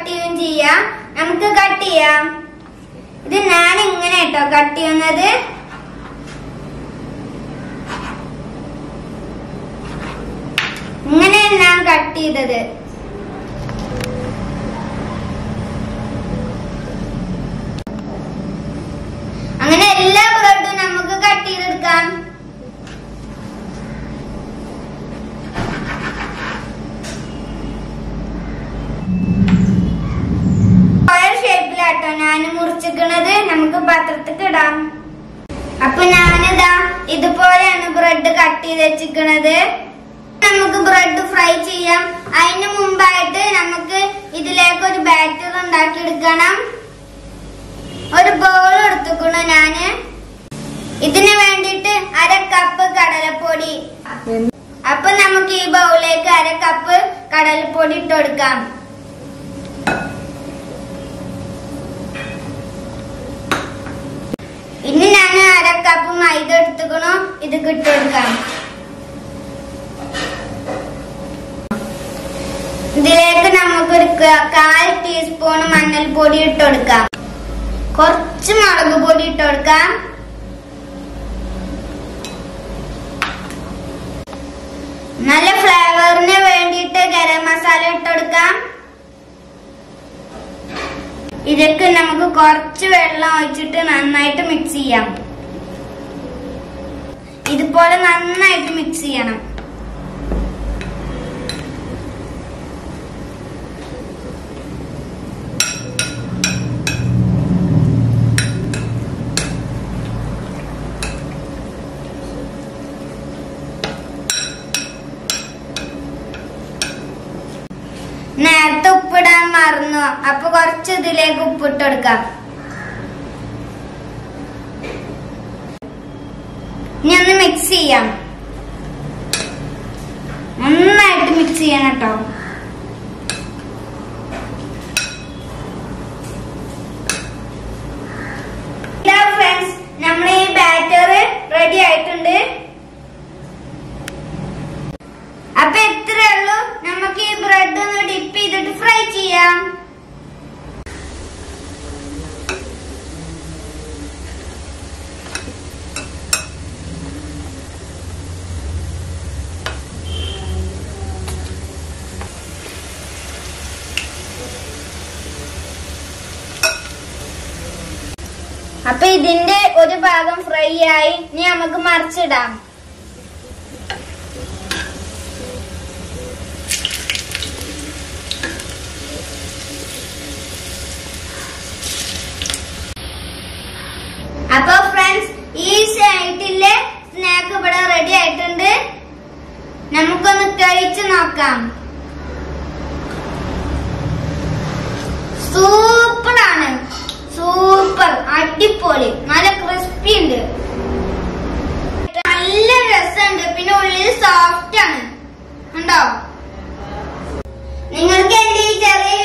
cut ചെയ്യുകയും ചെയ്യാം നമുക്ക് കട്ട് ചെയ്യാം ഇത് ഞാൻ ഇങ്ങനെ കേട്ടോ കട്ട് ചെയ്യുന്നത് ഇങ്ങനെ ഞാൻ കട്ട് ചെയ്തത് അങ്ങനെ എല്ലാ ബ്രെഡും നമുക്ക് കട്ട് ചെയ്തെടുക്കാം സ്ക്വയർ ഷേപ്പിലാട്ടോ ഞാൻ മുറിച്ചിക്കണത് നമുക്ക് പാത്രത്തിൽ ഇടാം അപ്പൊ ഞാനിതാ ഇതുപോലെയാണ് ബ്രെഡ് കട്ട് ചെയ്ത് വെച്ചിക്കണത് നമുക്ക് ബ്രെഡ് ഫ്രൈ ചെയ്യാം അതിന് മുമ്പായിട്ട് നമുക്ക് ഇതിലേക്ക് ഒരു ബാറ്റർ ഉണ്ടാക്കി എടുക്കണം ഒരു ബോൾ എടുത്തുക്കണു ഞാന് ഇതിന് വേണ്ടിയിട്ട് അര കപ്പ് കടലപ്പൊടി അപ്പൊ നമുക്ക് ഈ ബൗളിലേക്ക് അര കപ്പ് കടലപ്പൊടി ഇട്ട് കൊടുക്കാം ഇനി ഞാൻ അര കപ്പ് മൈദ എടുത്തുക്കണു ഇത് കിട്ടുകൊടുക്കാം ഇതിലേക്ക് നമുക്കൊരു ക- കാൽ ടീസ്പൂൺ മഞ്ഞൾപ്പൊടി ഇട്ട് കൊടുക്കാം കുറച്ച് മുളക് പൊടി ഇട്ട് കൊടുക്കാം നല്ല ഫ്ലേവറിന് വേണ്ടിയിട്ട് ഗരം മസാല ഇട്ട് കൊടുക്കാം ഇതിലേക്ക് നമുക്ക് കുറച്ച് വെള്ളം ഒഴിച്ചിട്ട് നന്നായിട്ട് മിക്സ് ചെയ്യാം ഇതുപോലെ നന്നായിട്ട് മിക്സ് ചെയ്യണം നേരത്തെ ഉപ്പിടാൻ മറന്നു അപ്പൊ കുറച്ച് ഇതിലേക്ക് ഉപ്പിട്ട് കൊടുക്കാം ഇനി ഒന്ന് മിക്സ് ചെയ്യാം നന്നായിട്ട് മിക്സ് ചെയ്യണം കേട്ടോ ഇതാ ഫ്രണ്ട്സ് നമ്മുടെ ഈ ബാറ്റർ റെഡി ആയിട്ടുണ്ട് അപ്പൊ എത്രയേ ഉള്ളൂ നമുക്ക് ഈ ബ്രെഡ് ഒന്ന് ഡിപ്പ് ചെയ്തിട്ട് ഫ്രൈ ചെയ്യാം അപ്പൊ ഇതിന്റെ ഒരു ഭാഗം ഫ്രൈ ആയി ഇനി നമുക്ക് മറിച്ചിടാം അപ്പൊ ഫ്രണ്ട്സ് ഈ സൈഡിലെ സ്നാക്ക് ഇവിടെ റെഡി ആയിട്ടുണ്ട് നമുക്കൊന്ന് കഴിച്ചു നോക്കാം സൂപ്പറാണ് സൂപ്പർ അടിപൊളി നല്ല ക്രിസ്പി ഉണ്ട് നല്ല രസമുണ്ട് പിന്നെ ഉള്ളിൽ സോഫ്റ്റ് ആണ് ഉണ്ടോ നിങ്ങൾക്ക് എന്റെ ഈ ചെറിയ